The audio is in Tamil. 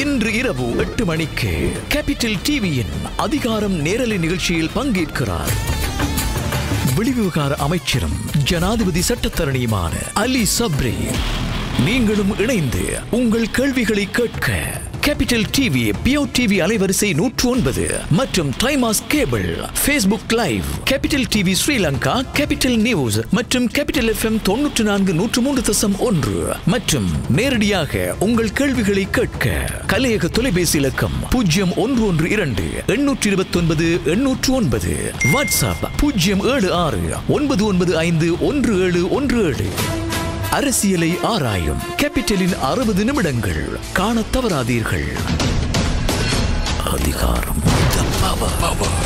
இன்று இரவு எட்டு மணிக்கு கேபிட்டல் டிவியின் அதிகாரம் நேரலை நிகழ்ச்சியில் பங்கேற்கிறார் வெளிவிவகார அமைச்சரும் ஜனாதிபதி சட்டத்தரணியுமான அலி சப்ரி நீங்களும் இணைந்து உங்கள் கேள்விகளை கேட்க கேபிட்டல் டிவி பியோ டிவி அலைவரிசை நூற்று ஒன்பது மற்றும் டைமாஸ் cable Facebook live capital TV Sri Lanka capital news மற்றும் கேபிட்டல் எஃப்எம் தொன்னூற்று நான்கு நூற்று மூன்று தசம் ஒன்று மற்றும் நேரடியாக உங்கள் கேள்விகளை கேட்க கலையக தொலைபேசி இலக்கம் பூஜ்ஜியம் ஒன்று ஒன்று இரண்டு எண்ணூற்று இருபத்தி ஒன்பது எண்ணூற்று ஒன்பது வாட்ஸ்அப் பூஜ்ஜியம் ஏழு ஆறு ஒன்பது ஒன்பது ஐந்து ஒன்று ஏழு ஒன்று ஏழு அரசியலை ஆராயும் கேபிட்டலின் அறுபது நிமிடங்கள் காணத் தவறாதீர்கள் அதிகாரம் The power.